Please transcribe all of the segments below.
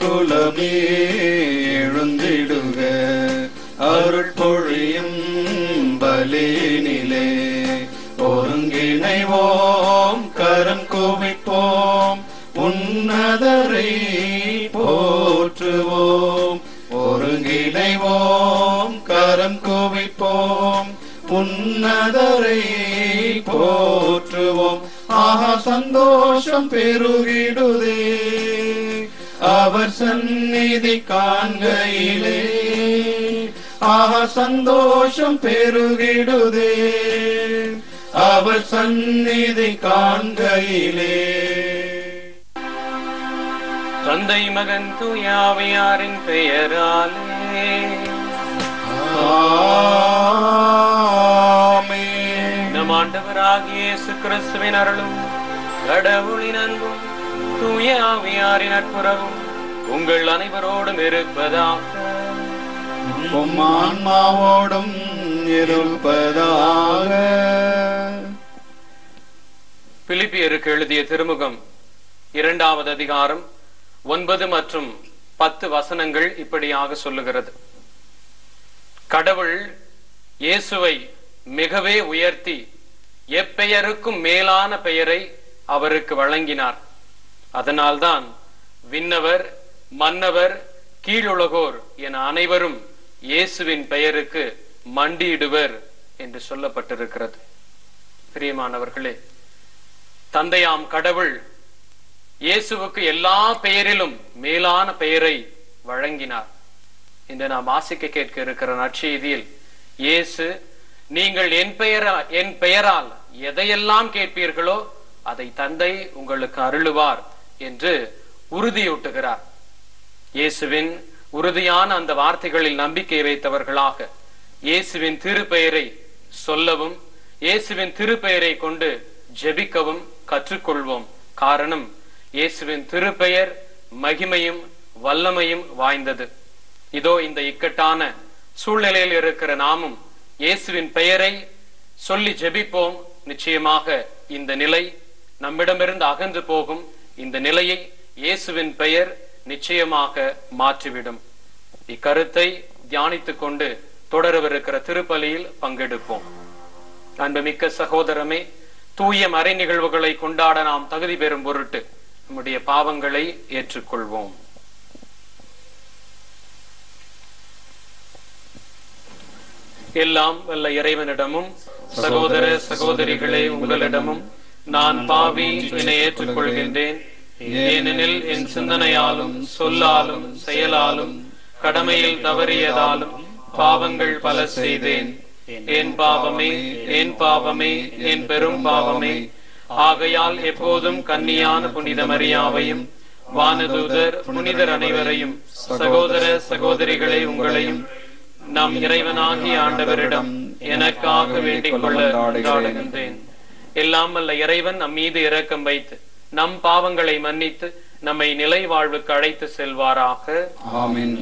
குலமே எழுந்திடுக அருட்பொழியும் பலினிலே ஒருங்கிணைவோம் கரம் குவிப்போம் உன்னதரை போற்றுவோம் ஒருங்கிணைவோம் கரம் குவிப்போம் உன்னதரை போற்றுவோம் ஆஹா சந்தோஷம் பெருகிடுதே அவர் சந்நிதி காண்கையிலே ஆஹா சந்தோஷம் பெருகிடுதே அவர் சந்நிதி காண்கையிலே தந்தை மகன் தூயாவியாரின் பெயராலே ஆமென். நம் ஆண்டவராகிய இயேசு கிறிஸ்துவின் அருளும் கடவுளின் அன்பும் தூய ஆவியாரின் நட்புறவும் உங்கள் அனைவரோடும் இருப்பதாக உம் ஆன்மாவோடும் இருப்பதாக பிலிப்பியருக்கு எழுதிய திருமுகம் இரண்டாவது அதிகாரம் ஒன்பது மற்றும் பத்து வசனங்கள் இப்படியாக சொல்லுகிறது கடவுள் இயேசுவை மிகவே உயர்த்தி எப்பெயருக்கும் மேலான பெயரை அவருக்கு வழங்கினார் அதனால்தான் விண்ணவர் மன்னவர் கீழுலகோர் என அனைவரும் இயேசுவின் பெயருக்கு மண்டியிடுவர் என்று சொல்லப்பட்டிருக்கிறது பிரியமானவர்களே தந்தையாம் கடவுள் இயேசுவுக்கு எல்லா பெயரிலும் மேலான பெயரை வழங்கினார் இன்று நாம் வாசிக்க கேட்க இருக்கிற நற்செய்தியில் இயேசு நீங்கள் என் பெயரா என் பெயரால் எதையெல்லாம் கேட்பீர்களோ அதை தந்தை உங்களுக்கு அருளுவார் என்று உறுதியூட்டுகிறார் இயேசுவின் உறுதியான அந்த வார்த்தைகளில் நம்பிக்கை வைத்தவர்களாக இயேசுவின் திருப்பெயரை சொல்லவும் இயேசுவின் திருப்பெயரை கொண்டு ஜெபிக்கவும் கற்றுக்கொள்வோம் காரணம் இயேசுவின் திருப்பெயர் மகிமையும் வல்லமையும் வாய்ந்தது இதோ இந்த இக்கட்டான சூழ்நிலையில் இருக்கிற நாமும் இயேசுவின் பெயரை சொல்லி ஜெபிப்போம் நிச்சயமாக இந்த நிலை நம்மிடமிருந்து அகன்று போகும் இந்த நிலையை இயேசுவின் பெயர் நிச்சயமாக மாற்றிவிடும் இக்கருத்தை தியானித்துக் கொண்டு தொடரவிருக்கிற திருப்பலியில் பங்கெடுப்போம் அன்புமிக்க சகோதரமே தூய மறை நிகழ்வுகளை கொண்டாட நாம் தகுதி பெறும் பொருட்டு நம்முடைய பாவங்களை ஏற்றுக்கொள்வோம் எல்லாம் வல்ல இறைவனிடமும் சகோதர சகோதரிகளே உங்களிடமும் நான் பாவி என்னை ஏற்றுக்கொள்கின்றேன் ஏனெனில் என் சிந்தனையாலும் சொல்லாலும் செயலாலும் கடமையில் தவறியதாலும் பாவங்கள் பல செய்தேன் என் பாவமே என் பாவமே என் பெரும் பாவமே ஆகையால் எப்போதும் கன்னியான புனித மரியாவையும் வானதூதர் புனிதர் அனைவரையும் சகோதர சகோதரிகளை உங்களையும் நம் இறைவனாகிய ஆண்டவரிடம் எனக்காக வேண்டிக் கொள்ள கொண்டாடுகின்றேன் எல்லாம் வல்ல இறைவன் நம் மீது இரக்கம் வைத்து நம் பாவங்களை மன்னித்து நம்மை நிலை வாழ்வுக்கு அழைத்து செல்வாராக ஆமென்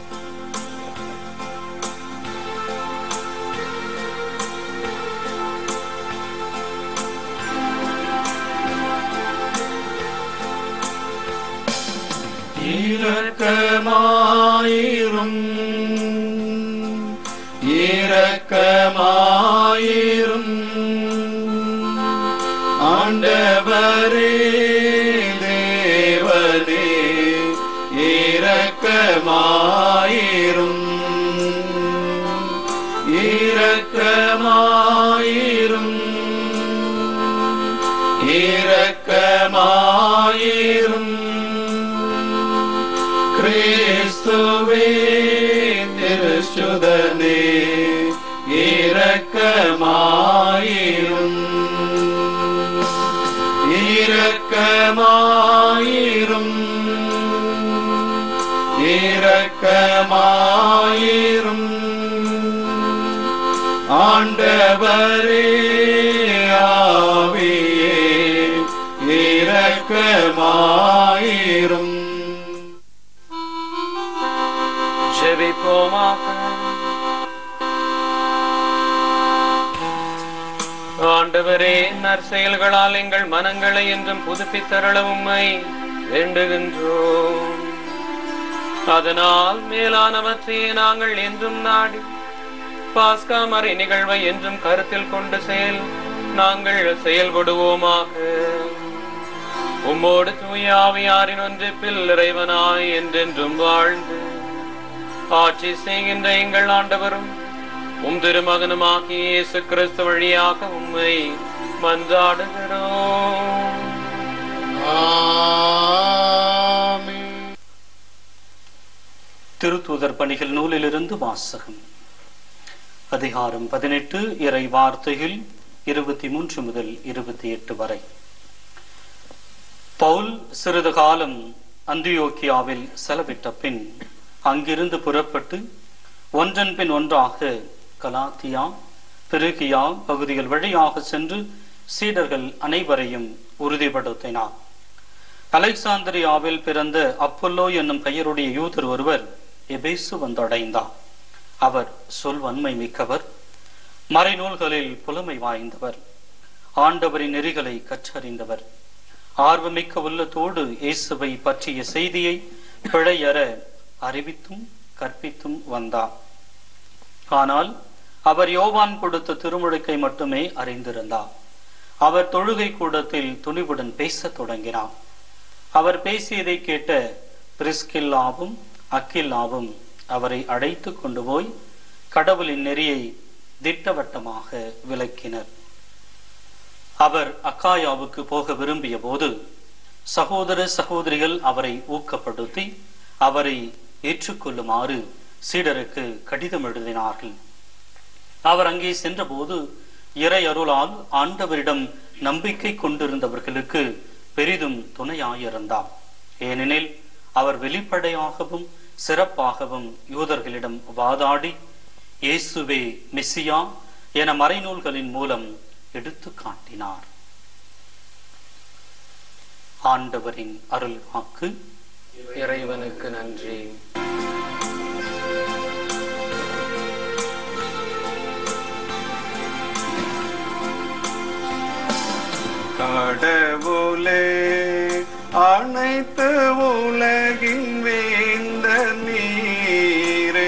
இரக்கமாயிரும் இரக்கமாயிரும் ஆண்டவரே தேவனே இரக்கமாயிரும் இரக்கமாயிரும் இரக்கமாயிரும் கிறிஸ்துவே திருச்சுதனே இரக்கமாயிரும் இரக்கமாயிரும் இரக்கமாயிரும் ஆண்டவரே ஆவியே இரக்கமாயிரும் ஜெபிப்போமாக ஆண்டவரே நற்செயல்களால் எங்கள் மனங்களை என்றும் புதுப்பித்தருள உம்மை வேண்டுகின்றோம் அதனால் மேலானவற்றையே நாங்கள் என்றும் நாடி பாஸ்கா மறை நிகழ்வை என்றும் கருத்தில் கொண்டு செயல் நாங்கள் செயல்படுவோமாக உம்மோடு தூயாவியாரின் ஒன்றிப்பில் இறைவனாய் என்றென்றும் வாழ்ந்து ஆட்சி செய்கின்ற எங்கள் ஆண்டவரும் உம் திருமகனுமாகிய இயேசு கிறிஸ்து வழியாக உம்மை மன்றாடுகிறோம் ஆமென். திருத்தூதர் பணிகள் நூலிலிருந்து வாசகம் அதிகாரம் பதினெட்டு இறை வார்த்தையில் இருபத்தி மூன்று முதல் இருபத்தி எட்டு வரை பவுல் சிறிது காலம் அந்தியோக்கியாவில் செலவிட்ட பின் அங்கிருந்து புறப்பட்டு ஒன்றன் பின் ஒன்றாக கலாத்தியா பெருகியா பகுதிகள் வழியாக சென்று சீடர்கள் அனைவரையும் உறுதிப்படுத்தினார் அலெக்சாந்திரியாவில் பிறந்த அப்பல்லோ என்னும் பெயருடைய யூதர் ஒருவர் எபேசு வந்தடைந்தார் அவர் சொல்வன்மை மிக்கவர் மறைநூல்களில் புலமை வாய்ந்தவர் ஆண்டவரின் நெறிகளை கற்றறிந்தவர் ஆர்வமிக்க உள்ளத்தோடு இயேசுவை பற்றிய செய்தியை பிழையற அறிவித்தும் கற்பித்தும் வந்தார் ஆனால் அவர் யோவான் கொடுத்த திருமுழுக்கை மட்டுமே அறிந்திருந்தார் அவர் தொழுகை கூடத்தில் துணிவுடன் பேசத் தொடங்கினார் அவர் பேசியதை கேட்ட பிரிஸ்கில்லாவும் அக்கில்லாவும் அவரை அழைத்து கொண்டு போய் கடவுளின் நெறியை திட்டவட்டமாக விளக்கினர் அவர் அக்காயாவுக்கு போக விரும்பிய போது சகோதர சகோதரிகள் அவரை ஊக்கப்படுத்தி அவரை ஏற்றுக்கொள்ளுமாறு சீடருக்கு கடிதம் எழுதினார்கள் அவர் அங்கே சென்றபோது இறை அருளால் ஆண்டவரிடம் நம்பிக்கை கொண்டிருந்தவர்களுக்கு பெரிதும் துணையாயிருந்தார் ஏனெனில் அவர் வெளிப்படையாகவும் சிறப்பாகவும் யூதர்களிடம் வாதாடி இயேசுவே மெஸ்ஸியா என மறைநூல்களின் மூலம் எடுத்து காட்டினார் ஆண்டவரின் அருள் வாக்கு இறைவனுக்கு நன்றி கடவுளே அனைத்து உலகின் வேந்த நீரே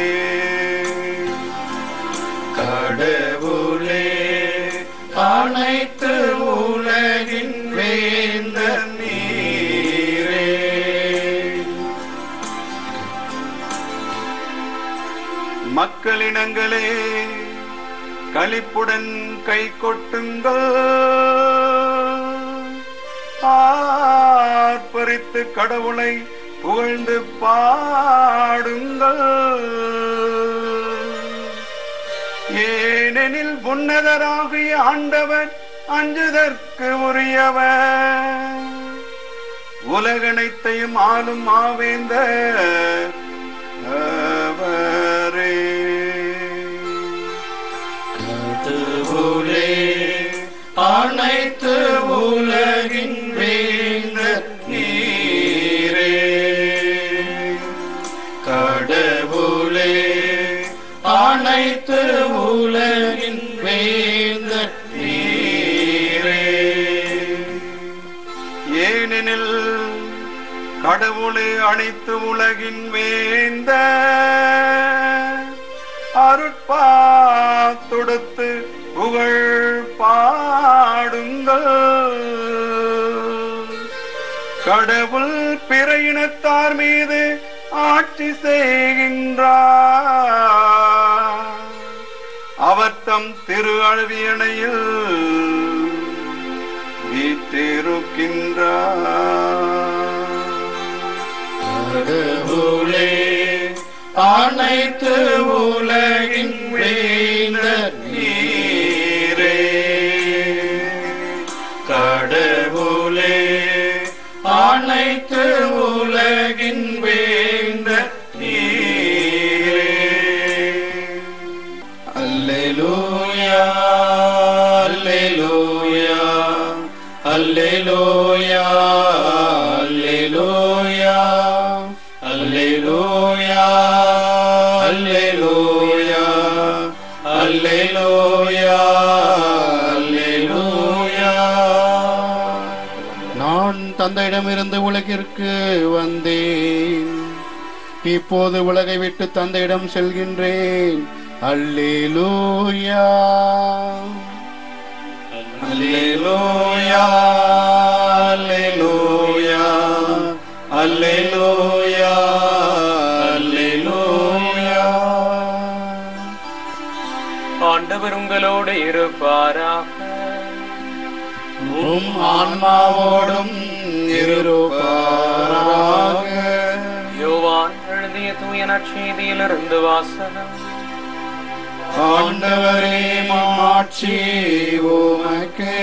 கடவுளே அனைத்து உலகின் வேந்த நீரே மக்களினங்களே களிப்புடன் கை கொட்டுங்கள் ஆர்ப்பரித்து கடவுளை புகழ்ந்து பாடுங்கள் ஏனெனில் உன்னதராகிய ஆண்டவர் அஞ்சுதற்கு உரியவர் உலகனைத்தையும் ஆளும் மாவேந்த அவரே கடவுளே அனைத்து உலகின் வேந்த நீரே கடவுளே அனைத்து உலகின் வேந்த நீரே ஏனெனில் கடவுளே அனைத்து உலகின் வேந்த அருட்பா தொடுத்து புகழ் பாடுங்கள் கடவுள் பிற இனத்தார் மீது ஆட்சி செய்கின்றார் அவர் தம் திரு அழவியணையில் வீற்றிருக்கின்றார் கடவுளே அனைத்து உலகின் வேந்த நீரே கடவுளே அனைத்து உலகின் வேந்த நீரே அல்லேலூயா அல்லேலூயா அல்லேலூயா அல்லேலூயா அல்லேலூயா அல்லேலூயா அல்லேலூயா அல்லேலூயா நான் தந்தையிடமிருந்து உலகிற்கு வந்தேன் இப்போது உலகை விட்டு தந்தையிடம் செல்கின்றேன் அல்லேலூயா அல்லேலூயா அல்லேலூயா அல்லேலூயா அல்லேலூயா ஆண்டவர் உங்களோடு இருப்பாராக உம் ஆன்மாவோடும் இருப்பாராக யோவான் எழுதிய தூய நற்செய்தியிலிருந்து வாசகம் ஆண்டவரே மாட்சி உமக்கே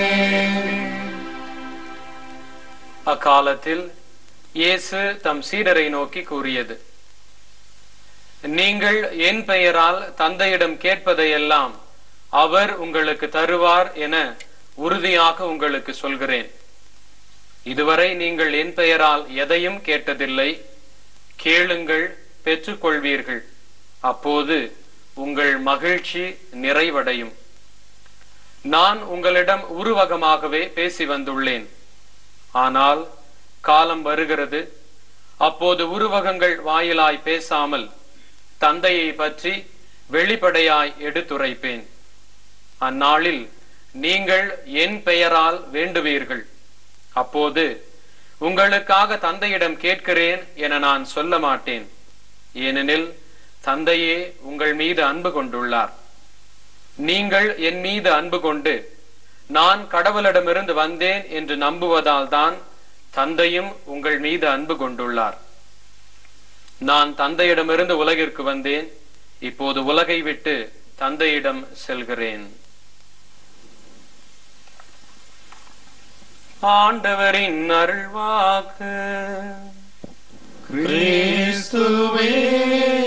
அக்காலத்தில் இயேசு தம் சீடரை நோக்கி கூறியது நீங்கள் என் பெயரால் தந்தையிடம் கேட்பதையெல்லாம் அவர் உங்களுக்கு தருவார் என உறுதியாக உங்களுக்கு சொல்கிறேன் இதுவரை நீங்கள் என் பெயரால் எதையும் கேட்டதில்லை கேளுங்கள் பெற்றுக்கொள்வீர்கள் அப்போது உங்கள் மகிழ்ச்சி நிறைவடையும் நான் உங்களிடம் உருவகமாகவே பேசி வந்துள்ளேன் ஆனால் காலம் வருகிறது அப்போது உருவகங்கள் வாயிலாய் பேசாமல் தந்தையை பற்றி வெளிப்படையாய் எடுத்துரைப்பேன் அந்நாளில் நீங்கள் என் பெயரால் வேண்டுவீர்கள் அப்போது உங்களுக்காக தந்தையிடம் கேட்கிறேன் என நான் சொல்ல மாட்டேன் ஏனெனில் தந்தையே உங்கள் மீது அன்பு கொண்டுள்ளார் நீங்கள் என் மீது அன்பு கொண்டு நான் கடவுளிடமிருந்து வந்தேன் என்று நம்புவதால் தான் தந்தையும் உங்கள் மீது அன்பு கொண்டுள்ளார் நான் தந்தையிடமிருந்து உலகிற்கு வந்தேன் இப்போது உலகை விட்டு தந்தையிடம் செல்கிறேன் ஆண்டவரின் அருள்வாக்கு கிறிஸ்துவே